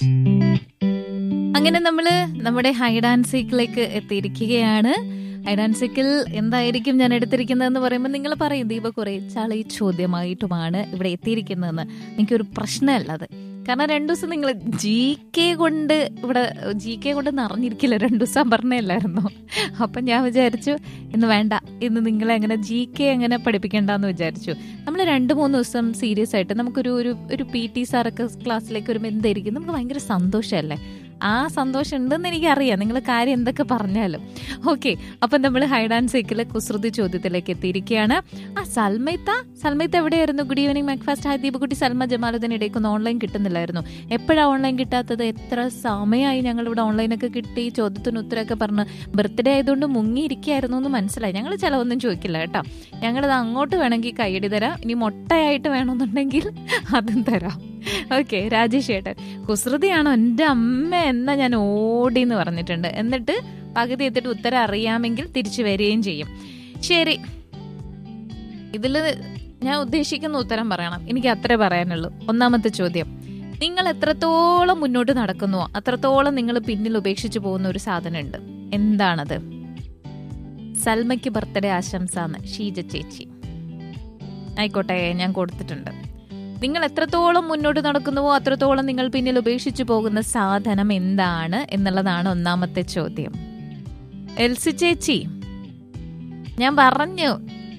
അങ്ങനെ നമ്മള് നമ്മുടെ ഹൈഡ് ആൻഡ് സീക്കിലേക്ക് എത്തിയിരിക്കുകയാണ് ഹൈഡ് ആൻഡ് സീക്കിൽ എന്തായിരിക്കും ഞാൻ എടുത്തിരിക്കുന്നതെന്ന് പറയുമ്പോൾ നിങ്ങൾ പറയും ദീപ കുറെ ചളി ചോദ്യമായിട്ടുമാണ് ഇവിടെ എത്തിയിരിക്കുന്നതെന്ന് എനിക്കൊരു പ്രശ്നമല്ല അത് കാരണം രണ്ടു ദിവസം നിങ്ങൾ ജി കെ കൊണ്ട് ഇവിടെ ജി കെ കൊണ്ട് നിറഞ്ഞിരിക്കില്ല രണ്ടു ദിവസം പറഞ്ഞല്ലായിരുന്നോ അപ്പം ഞാൻ വിചാരിച്ചു ഇന്ന് വേണ്ട ഇന്ന് നിങ്ങളെ അങ്ങനെ ജി കെ അങ്ങനെ പഠിപ്പിക്കേണ്ടെന്ന് വിചാരിച്ചു നമ്മൾ രണ്ട് മൂന്ന് ദിവസം സീരിയസ് ആയിട്ട് നമുക്കൊരു ഒരു ഒരു പി ടി സാറൊക്കെ ക്ലാസ്സിലേക്ക് വരുമ്പോൾ എന്തായിരിക്കും നമുക്ക് ഭയങ്കര സന്തോഷമല്ലേ ആ സന്തോഷം ഉണ്ടെന്ന് എനിക്കറിയാം നിങ്ങൾ കാര്യം എന്തൊക്കെ പറഞ്ഞാലും ഓക്കെ അപ്പം നമ്മൾ ഹൈഡ് ആൻഡ് സീക്കിലെ കുസൃതി ചോദ്യത്തിലേക്ക് എത്തിയിരിക്കുകയാണ് ആ സൽമൈത്ത സൽമൈത്ത എവിടെയായിരുന്നു ഗുഡ് ഈവനിങ് മാക്ഫാസ്റ്റ് ഹായ് ദീപകുട്ടി സൽമ ജമാലുദ്ദീൻ ഇടയ്ക്കൊന്നും ഓൺലൈൻ കിട്ടുന്നില്ലായിരുന്നു എപ്പോഴാണ് ഓൺലൈൻ കിട്ടാത്തത് എത്ര സമയമായി ഞങ്ങൾ ഇവിടെ ഓൺലൈനൊക്കെ കിട്ടി ചോദ്യത്തിന് ഉത്തരമൊക്കെ പറഞ്ഞ് ബർത്ത്ഡേ ആയതുകൊണ്ട് മുങ്ങിയിരിക്കുകയായിരുന്നു എന്ന് മനസ്സിലായി ഞങ്ങൾ ചിലവൊന്നും ചോദിക്കില്ല കേട്ടോ ഞങ്ങളിത് അങ്ങോട്ട് വേണമെങ്കിൽ കൈയടി തരാം ഇനി മൊട്ടയായിട്ട് വേണമെന്നുണ്ടെങ്കിൽ അതും തരാം ഓക്കെ രാജേഷ് ഏട്ടൻ കുസൃതിയാണോ എൻ്റെ അമ്മ എന്നാ ഞാൻ ഓടി എന്ന് പറഞ്ഞിട്ടുണ്ട് എന്നിട്ട് പകുതി എത്തിയിട്ട് ഉത്തരം അറിയാമെങ്കിൽ തിരിച്ചു വരികയും ചെയ്യും ശരി ഇതിൽ ഞാൻ ഉദ്ദേശിക്കുന്ന ഉത്തരം പറയണം എനിക്ക് അത്രേ പറയാനുള്ളൂ ഒന്നാമത്തെ ചോദ്യം നിങ്ങൾ എത്രത്തോളം മുന്നോട്ട് നടക്കുന്നുവോ അത്രത്തോളം നിങ്ങൾ പിന്നിൽ ഉപേക്ഷിച്ചു പോകുന്ന ഒരു സാധനമുണ്ട് എന്താണത് സൽമയ്ക്ക് ബർത്ത്ഡേ ആശംസ എന്ന് ഷീജ ചേച്ചി ആയിക്കോട്ടെ ഞാൻ കൊടുത്തിട്ടുണ്ട് നിങ്ങൾ എത്രത്തോളം മുന്നോട്ട് നടക്കുന്നുവോ അത്രത്തോളം നിങ്ങൾ പിന്നിൽ ഉപേക്ഷിച്ചു പോകുന്ന സാധനം എന്താണ് എന്നുള്ളതാണ് ഒന്നാമത്തെ ചോദ്യം എൽസി ചേച്ചി ഞാൻ പറഞ്ഞു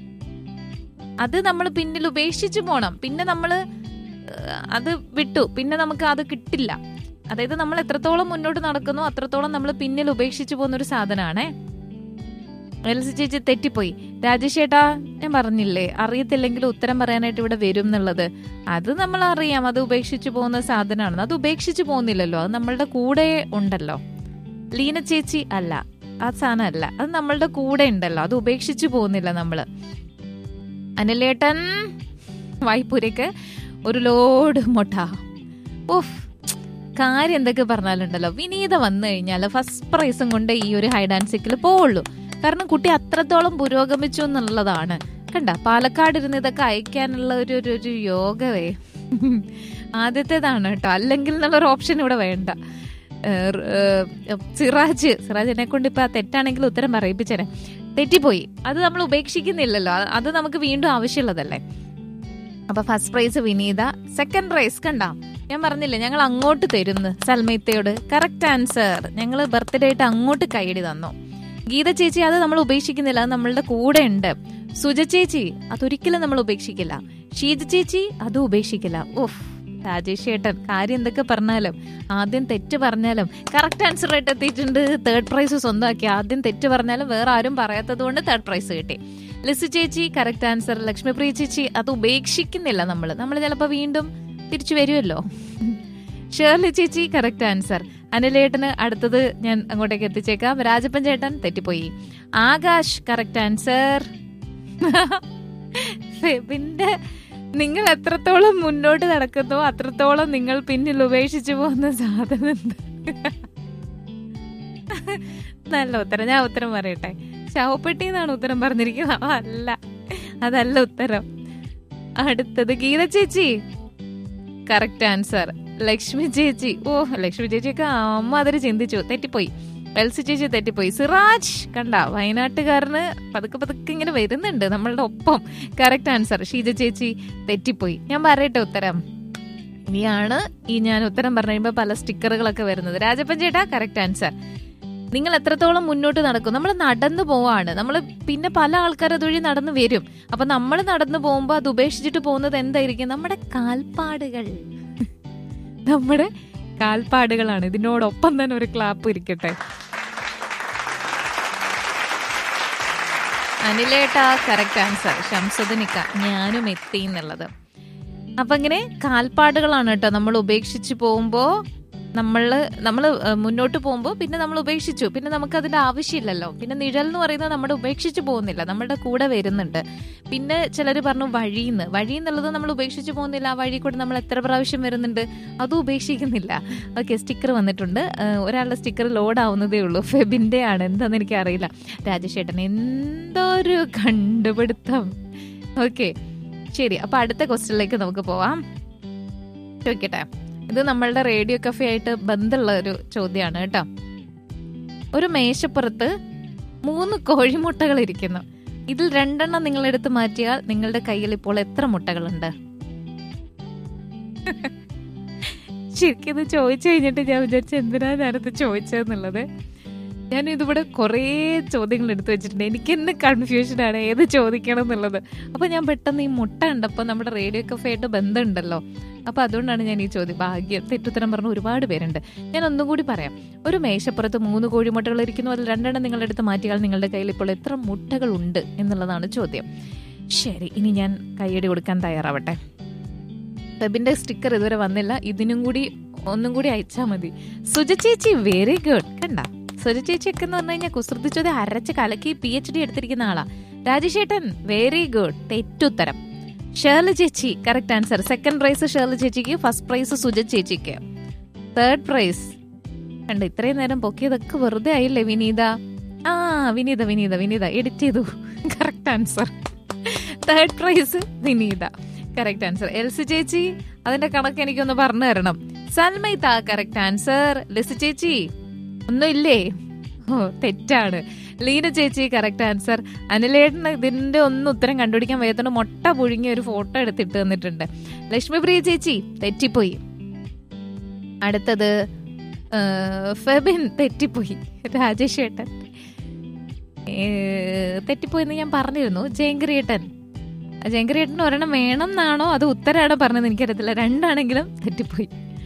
അത് നമ്മൾ പിന്നിൽ ഉപേക്ഷിച്ചു പോണം പിന്നെ നമ്മൾ അത് വിട്ടു പിന്നെ നമുക്ക് അത് കിട്ടില്ല അതായത് നമ്മൾ എത്രത്തോളം മുന്നോട്ട് നടക്കുന്നു അത്രത്തോളം നമ്മൾ പിന്നിൽ ഉപേക്ഷിച്ചു പോകുന്ന ഒരു സാധനമാണേ എൽസി ചേച്ചി തെറ്റിപ്പോയി രാജേഷ് ഏട്ടാ ഞാൻ പറഞ്ഞില്ലേ അറിയത്തില്ലെങ്കിൽ ഉത്തരം പറയാനായിട്ട് ഇവിടെ വരും എന്നുള്ളത് അത് നമ്മൾ അറിയാം അത് ഉപേക്ഷിച്ചു പോകുന്ന സാധനമാണ് അത് ഉപേക്ഷിച്ചു പോകുന്നില്ലല്ലോ അത് നമ്മളുടെ കൂടെ ഉണ്ടല്ലോ ലീന ചേച്ചി അല്ല ആ സാധനം അല്ല അത് നമ്മളുടെ കൂടെ ഉണ്ടല്ലോ അത് ഉപേക്ഷിച്ചു പോകുന്നില്ല നമ്മള് അനിലേട്ടൻ വായ്പൂരക്ക് ഒരു ലോഡ് മൊട്ട ഓഫ് കാര്യം എന്തൊക്കെ പറഞ്ഞാലുണ്ടല്ലോ വിനീത വന്നു കഴിഞ്ഞാൽ ഫസ്റ്റ് പ്രൈസും കൊണ്ട് ഈ ഒരു ഹൈഡ് ആൻഡ് സിക്കിൽ പോവുള്ളൂ കാരണം കുട്ടി അത്രത്തോളം പുരോഗമിച്ചു എന്നുള്ളതാണ് കണ്ട പാലക്കാട് ഇരുന്ന് ഇതൊക്കെ അയക്കാനുള്ള ഒരു ഒരു ഒരു യോഗവേ ആദ്യത്തേതാണ് കേട്ടോ അല്ലെങ്കിൽ എന്നുള്ളൊരു ഓപ്ഷൻ ഇവിടെ വേണ്ട സിറാജ് സിറാജിനെ കൊണ്ട് ഇപ്പൊ തെറ്റാണെങ്കിൽ ഉത്തരം പറയിപ്പിച്ചേനെ തെറ്റിപ്പോയി അത് നമ്മൾ ഉപേക്ഷിക്കുന്നില്ലല്ലോ അത് നമുക്ക് വീണ്ടും ആവശ്യമുള്ളതല്ലേ അപ്പൊ first prize Vineetha second prize കണ്ട ഞാൻ പറഞ്ഞില്ലേ ഞങ്ങൾ അങ്ങോട്ട് തരുന്നു സൽമൈത്തയോട് കറക്റ്റ് ആൻസർ ഞങ്ങൾ ബർത്ത്ഡേ ആയിട്ട് അങ്ങോട്ട് കൈയടി തന്നു ഗീത ചേച്ചി അത് നമ്മൾ ഉപേക്ഷിക്കുന്നില്ല അത് നമ്മളുടെ കൂടെ ഉണ്ട് സുജ ചേച്ചി അതൊരിക്കലും നമ്മൾ ഉപേക്ഷിക്കില്ല ഷീജ ചേച്ചി അതും ഉപേക്ഷിക്കില്ല ഓഫ് രാജേഷ് ഏട്ടൻ കാര്യം എന്തൊക്കെ പറഞ്ഞാലും ആദ്യം തെറ്റ് പറഞ്ഞാലും കറക്റ്റ് ആൻസർ ആയിട്ട് എത്തിയിട്ടുണ്ട് തേർഡ് പ്രൈസ് സ്വന്തമാക്കി ആദ്യം തെറ്റ് പറഞ്ഞാലും വേറെ ആരും പറയാത്തത് കൊണ്ട് തേർഡ് പ്രൈസ് കിട്ടി ലിസു ചേച്ചി കറക്റ്റ് ആൻസർ ലക്ഷ്മിപ്രിയ ചേച്ചി അത് ഉപേക്ഷിക്കുന്നില്ല നമ്മൾ നമ്മൾ ചിലപ്പോൾ വീണ്ടും തിരിച്ചു വരുമല്ലോ ഷേർലി ചേച്ചി കറക്റ്റ് ആൻസർ അനിലേട്ടന് അടുത്തത് ഞാൻ അങ്ങോട്ടേക്ക് എത്തിച്ചേക്കാം രാജപ്പൻ ചേട്ടൻ തെറ്റിപ്പോയി ആകാശ് കറക്റ്റ് ആൻസർ ഫെബിന്റെ നിങ്ങൾ എത്രത്തോളം മുന്നോട്ട് നടക്കുന്നോ അത്രത്തോളം നിങ്ങൾ പിന്നിൽ ഉപേക്ഷിച്ചു പോകുന്ന സാധനം നല്ല ഉത്തരം ഞാൻ ഉത്തരം പറയട്ടെ ശവപ്പെട്ടി എന്നാണ് ഉത്തരം പറഞ്ഞിരിക്കുന്നത് അല്ല അതല്ല ഉത്തരം അടുത്തത് ഗീത ചേച്ചി കറക്റ്റ് ആൻസർ ലക്ഷ്മി ചേച്ചി ഓ ലക്ഷ്മി ചേച്ചിയൊക്കെ അമ്മ അതിൽ ചിന്തിച്ചു തെറ്റിപ്പോയി എൽസി ചേച്ചി തെറ്റിപ്പോയി സിറാജ് കണ്ട വയനാട്ടുകാരന് പതുക്കെ പതുക്കെ ഇങ്ങനെ വരുന്നുണ്ട് നമ്മളുടെ ഒപ്പം കറക്റ്റ് ആൻസർ ഷീജ ചേച്ചി തെറ്റിപ്പോയി ഞാൻ പറയട്ടെ ഉത്തരം ഇനിയാണ് ഈ ഞാൻ ഉത്തരം പറഞ്ഞു കഴിയുമ്പോൾ പല സ്റ്റിക്കറുകളൊക്കെ വരുന്നത് രാജപ്പൻ ചേട്ടാ കറക്റ്റ് ആൻസർ നിങ്ങൾ എത്രത്തോളം മുന്നോട്ട് നടക്കും നമ്മൾ നടന്നു പോവാണ് നമ്മൾ പിന്നെ പല ആൾക്കാർ അതുവഴി നടന്നു വരും അപ്പൊ നമ്മൾ നടന്നു പോകുമ്പോൾ അത് ഉപേക്ഷിച്ചിട്ട് പോകുന്നത് എന്തായിരിക്കും നമ്മുടെ കാൽപ്പാടുകൾ നമ്മുടെ കാൽപ്പാടുകളാണ് ഇതിനോടൊപ്പം തന്നെ ഒരു ക്ലാപ്പ് ഇരിക്കട്ടെ അനിലേട്ട കറക്റ്റ് ആൻസർ ഷംസുദിനിക്ക ഞാനും എത്തി എന്നുള്ളത് അപ്പൊ ഇങ്ങനെ കാൽപ്പാടുകളാണ് കേട്ടോ നമ്മൾ ഉപേക്ഷിച്ച് പോകുമ്പോ നമ്മൾ നമ്മൾ മുന്നോട്ട് പോകുമ്പോൾ പിന്നെ നമ്മൾ ഉപേക്ഷിച്ചു പിന്നെ നമുക്ക് അതിന്റെ ആവശ്യമില്ലല്ലോ പിന്നെ നിഴൽ എന്ന് പറയുന്നത് നമ്മുടെ ഉപേക്ഷിച്ച് പോകുന്നില്ല നമ്മളുടെ കൂടെ വരുന്നുണ്ട് പിന്നെ ചിലർ പറഞ്ഞു വഴിന്ന് വഴി എന്നുള്ളത് നമ്മൾ ഉപേക്ഷിച്ച് പോകുന്നില്ല ആ വഴി കൂടെ നമ്മൾ എത്ര പ്രാവശ്യം വരുന്നുണ്ട് അതും ഉപേക്ഷിക്കുന്നില്ല ഓക്കെ സ്റ്റിക്കർ വന്നിട്ടുണ്ട് ഒരാളുടെ സ്റ്റിക്കർ ലോഡ് ആവുന്നതേ ഉള്ളൂ ഫെബിന്റെ ആണ് എന്താണെന്ന് എനിക്ക് അറിയില്ല രാജേഷേട്ടൻ എന്തൊരു കണ്ടുപിടുത്തം ഓക്കെ ശരി അപ്പൊ അടുത്ത ക്വസ്റ്റ്യനിലേക്ക് നമുക്ക് പോവാം ചോദിക്കട്ടെ ഇത് നമ്മളുടെ റേഡിയോ കഫേ ആയിട്ട് ബന്ധമുള്ള ഒരു ചോദ്യമാണ് കേട്ടോ ഒരു മേശപ്പുറത്ത് മൂന്ന് കോഴിമുട്ടകൾ ഇരിക്കുന്നു ഇതിൽ രണ്ടെണ്ണം നിങ്ങൾ എടുത്ത് മാറ്റിയാൽ നിങ്ങളുടെ കയ്യിൽ ഇപ്പോൾ എത്ര മുട്ടകളുണ്ട് ശരിക്കും ഇത് ചോദിച്ചു കഴിഞ്ഞിട്ട് ഞാൻ വിചാരിച്ചു എന്തിനാ ഞാനത് ചോദിച്ചതെന്നുള്ളത് ഞാൻ ഇതിവിടെ കുറേ ചോദ്യങ്ങൾ എടുത്തു വെച്ചിട്ടുണ്ട് എനിക്ക് തന്നെ കൺഫ്യൂഷനാണ് ഏത് ചോദിക്കണം എന്നുള്ളത് അപ്പോൾ ഞാൻ പെട്ടെന്ന് ഈ മുട്ട ഉണ്ടപ്പോൾ നമ്മുടെ റേഡിയോ കഫേ ആയിട്ട് ബന്ധമുണ്ടല്ലോ അപ്പോൾ അതുകൊണ്ടാണ് ഞാൻ ഈ ചോദ്യം ഭാഗ്യം തെറ്റുത്തരം പറഞ്ഞ ഒരുപാട് പേരുണ്ട് ഞാൻ ഒന്നും കൂടി പറയാം ഒരു മേശപ്പുറത്ത് മൂന്ന് കോഴിമുട്ടകൾ ഇരിക്കുന്നു അതിൽ രണ്ടെണ്ണം നിങ്ങളുടെ അടുത്ത് മാറ്റിയാൽ നിങ്ങളുടെ കയ്യിൽ ഇപ്പോൾ എത്ര മുട്ടകൾ ഉണ്ട് എന്നുള്ളതാണ് ചോദ്യം ശരി ഇനി ഞാൻ കൈയടി കൊടുക്കാൻ തയ്യാറാവട്ടെ വെബിന്റെ സ്റ്റിക്കർ ഇതുവരെ വന്നില്ല ഇതിനും കൂടി ഒന്നും കൂടി അയച്ചാൽ മതി സുജ ചേച്ചി വെരി ഗുഡ് കണ്ട സുജ ചേച്ചി ഒക്കെ എന്ന് പറഞ്ഞു കഴിഞ്ഞാൽ കുസൃതി ചോദ്യം അരച്ച് കലക്കി പി എച്ച് ഡി എടുത്തിരിക്കുന്ന ആളാ രാജേഷേട്ടൻ വെരി ഗുഡ് തെറ്റുത്തരം ഷേർലി ചേച്ചി correct answer second prize Shirley ചേച്ചിക്ക് ഫസ്റ്റ് പ്രൈസ് സുജ ചേച്ചിക്ക് തേർഡ് പ്രൈസ് കണ്ട ഇത്രയും നേരം പൊക്കിയതൊക്കെ വെറുതെ ആയില്ലേ വിനീത ആ വിനീത വിനീത വിനീത എഡിറ്റ് ചെയ്തു correct answer third prize Vineetha correct answer Elsy ചേച്ചി അതിന്റെ കണക്ക് എനിക്കൊന്ന് പറഞ്ഞു തരണം സൽമൈത്ത കറക്റ്റ് ആൻസർ ലിസി ചേച്ചി ഒന്നുമില്ലേ ഓ തെറ്റാണ് ലീന ചേച്ചി കറക്റ്റ് ആൻസർ അനിലേട്ടന് ഇതിന്റെ ഒന്നും ഉത്തരം കണ്ടുപിടിക്കാൻ വയ്യാത്തോണ്ട് മുട്ട പുഴുങ്ങി ഒരു ഫോട്ടോ എടുത്തിട്ട് തന്നിട്ടുണ്ട് ലക്ഷ്മിപ്രിയ ചേച്ചി തെറ്റിപ്പോയി അടുത്തത് ആ, ഫെബിൻ തെറ്റിപ്പോയി രാജേഷ് ഏട്ടൻ ഏ, തെറ്റിപ്പോയെന്ന് ഞാൻ പറഞ്ഞിരുന്നു ജയങ്കരിയേട്ടൻ ജയങ്കരിയേട്ടൻ ഒരെണ്ണം വേണം എന്നാണോ അത് ഉത്തരാണോ പറഞ്ഞത് എനിക്കറിയത്തില്ല രണ്ടാണെങ്കിലും തെറ്റിപ്പോയി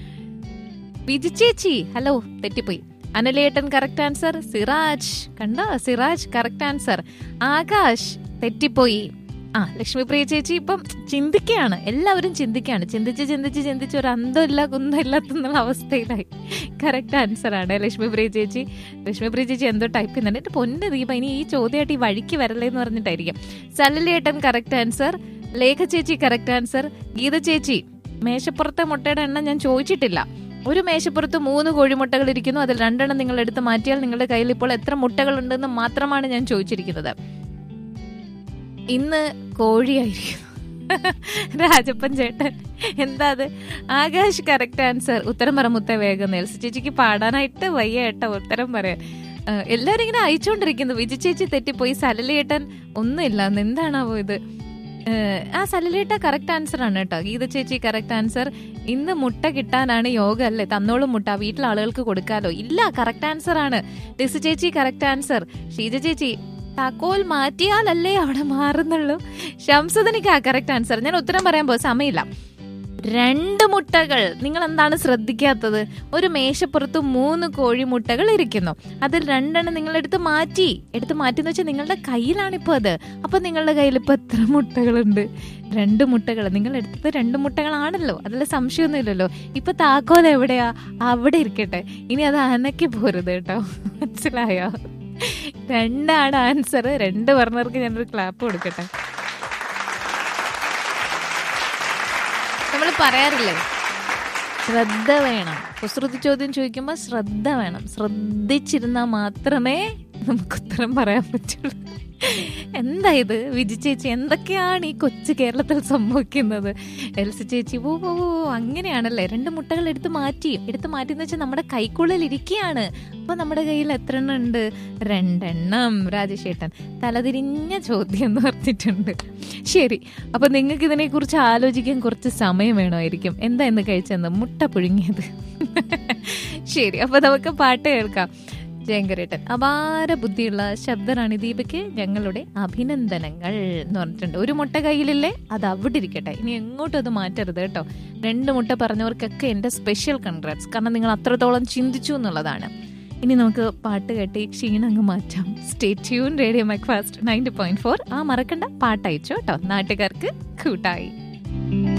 വിജി ചേച്ചി ഹലോ തെറ്റിപ്പോയി അനലേട്ടൻ കറക്റ്റ് ആൻസർ സിറാജ് കണ്ട സിറാജ് കറക്റ്റ് ആൻസർ ആകാശ് തെറ്റിപ്പോയി ആ ലക്ഷ്മിപ്രിയ ചേച്ചി ഇപ്പം ചിന്തിക്കുകയാണ് എല്ലാവരും ചിന്തിക്കുകയാണ് ചിന്തിച്ച് ചിന്തിച്ച് ചിന്തിച്ച് ഒരു അന്തമില്ല കുന്തമില്ലാത്തെന്നുള്ള അവസ്ഥയിലായി കറക്റ്റ് ആൻസർ ആണ് ലക്ഷ്മിപ്രിയ ചേച്ചി ലക്ഷ്മിപ്രിയ ചേച്ചി എന്തോ ടൈപ്പ് ചെയ്യുന്നുണ്ട് എന്റെ പൊന്ന് ദീപ ഇനി ഈ ചോദ്യമായിട്ട് ഈ വഴിക്ക് വരല്ലേ എന്ന് പറഞ്ഞിട്ടായിരിക്കും സലലിയേട്ടൻ കറക്റ്റ് ആൻസർ ലേഖ ചേച്ചി കറക്റ്റ് ആൻസർ ഗീത ചേച്ചി മേശപ്പുറത്തെ മുട്ടയുടെ എണ്ണം ഞാൻ ചോദിച്ചിട്ടില്ല ഒരു മേശപ്പുറത്ത് മൂന്ന് കോഴിമുട്ടകൾ ഇരിക്കുന്നു അതിൽ രണ്ടെണ്ണം നിങ്ങൾ എടുത്ത് മാറ്റിയാൽ നിങ്ങളുടെ കയ്യിൽ ഇപ്പോൾ എത്ര മുട്ടകൾ ഉണ്ടെന്ന് മാത്രമാണ് ഞാൻ ചോദിച്ചിരിക്കുന്നത് ഇന്ന് കോഴിയായിരിക്കും രാജപ്പൻ ചേട്ടൻ എന്താ അത് ആകാശ് കറക്റ്റ് ആൻസർ ഉത്തരം പറ മുത്ത വേഗം നെൽസ് ചേച്ചിക്ക് പാടാനായിട്ട് വയ്യ ഏട്ടാ ഉത്തരം പറയാൻ ആ, എല്ലാരും ഇങ്ങനെ അയച്ചുകൊണ്ടിരിക്കുന്നു വിജി ചേച്ചി തെറ്റിപ്പോയി സലലേട്ടൻ ഒന്നുമില്ല എന്താണാവോ ഇത് ഏഹ്, ആ സലലേട്ട കറക്റ്റ് ആൻസർ ആണ് കേട്ടോ ഗീത ചേച്ചി കറക്റ്റ് ആൻസർ ഇന്ന് മുട്ട കിട്ടാനാണ് യോഗ അല്ലേ തന്നോളും മുട്ട വീട്ടിലെ ആളുകൾക്ക് കൊടുക്കാലോ ഇല്ല കറക്റ്റ് ആൻസർ ആണ് ലിസു ചേച്ചി കറക്റ്റ് ആൻസർ ഷീജ ചേച്ചി താക്കോൽ മാറ്റിയാലല്ലേ അവിടെ മാറുന്നുള്ളൂ ഷംസുദനിക്ക് ആ കറക്റ്റ് ആൻസർ ഞാൻ ഉത്തരം പറയാൻ പോ സമയമില്ല രണ്ട് മുട്ടകൾ നിങ്ങൾ എന്താണ് ശ്രദ്ധിക്കാത്തത് ഒരു മേശപ്പുറത്ത് മൂന്ന് കോഴിമുട്ടകൾ ഇരിക്കുന്നു അതിൽ രണ്ടെണ്ണം നിങ്ങൾ എടുത്ത് മാറ്റി എടുത്ത് മാറ്റി എന്ന് വെച്ചാൽ നിങ്ങളുടെ കയ്യിലാണിപ്പോ അത് അപ്പൊ നിങ്ങളുടെ കയ്യിൽ ഇപ്പൊ എത്ര മുട്ടകളുണ്ട് രണ്ട് മുട്ടകൾ നിങ്ങൾ എടുത്തത് രണ്ട് മുട്ടകളാണല്ലോ അതിൽ സംശയമൊന്നുമില്ലല്ലോ ഇപ്പൊ താക്കോൽ എവിടെയാ അവിടെ ഇരിക്കട്ടെ ഇനി അത് അനക്കി പോരുത് കേട്ടോ മനസ്സിലായോ രണ്ടാണ് ആൻസർ രണ്ട് പറഞ്ഞവർക്ക് ഞാനൊരു ക്ലാപ്പ് കൊടുക്കട്ടെ നമ്മൾ പറയാറില്ലേ ശ്രദ്ധ വേണം കുസൃതി ചോദ്യം ചോദിക്കുമ്പോൾ ശ്രദ്ധ വേണം ശ്രദ്ധിച്ചിരുന്നാൽ മാത്രമേ നമുക്ക് ഉത്തരം പറയാൻ പറ്റുള്ളൂ എന്താ ഇത് വിജി ചേച്ചി എന്തൊക്കെയാണ് ഈ കൊച്ചു കേരളത്തിൽ സംഭവിക്കുന്നത് എൽസി ചേച്ചി ഓ ഓ ഓ, അങ്ങനെയാണല്ലേ രണ്ട് മുട്ടകൾ എടുത്ത് മാറ്റി എടുത്ത് മാറ്റി എന്ന് വെച്ചാൽ നമ്മുടെ കൈക്കുള്ളിൽ ഇരിക്കുകയാണ് അപ്പൊ നമ്മുടെ കയ്യിൽ എത്ര എണ്ണം ഉണ്ട് രണ്ടെണ്ണം രാജേഷേട്ടൻ തലതിരിഞ്ഞ ചോദ്യം എന്ന് പറഞ്ഞിട്ടുണ്ട് ശരി അപ്പൊ നിങ്ങൾക്ക് ഇതിനെ കുറിച്ച് ആലോചിക്കാൻ കുറച്ച് സമയം വേണമായിരിക്കും എന്താ ഇന്ന് കഴിച്ചെന്ന് മുട്ട പുഴുങ്ങിയത് ശരി അപ്പൊ നമുക്ക് പാട്ട് കേൾക്കാം ജയങ്കരേട്ടൻ അപാര ബുദ്ധിയുള്ള ശബ്ദറാണി ദീപയ്ക്ക് ഞങ്ങളുടെ അഭിനന്ദനങ്ങൾ എന്ന് പറഞ്ഞിട്ടുണ്ട് ഒരു മുട്ട കയ്യിലില്ലേ അത് അവിടെ ഇരിക്കട്ടെ ഇനി എങ്ങോട്ടും അത് മാറ്റരുത് കേട്ടോ രണ്ട് മുട്ട പറഞ്ഞവർക്കൊക്കെ എൻ്റെ സ്പെഷ്യൽ കൺഗ്രാറ്റ്സ് കാരണം നിങ്ങൾ അത്രത്തോളം ചിന്തിച്ചു എന്നുള്ളതാണ് ഇനി നമുക്ക് പാട്ട് കേട്ട് ഈ ക്ഷീണം അങ്ങ് മാറ്റാം stay tune radio Macfast ninety point four ആ മറക്കണ്ട പാട്ട് അയച്ചു കേട്ടോ നാട്ടുകാർക്ക് കൂട്ടായി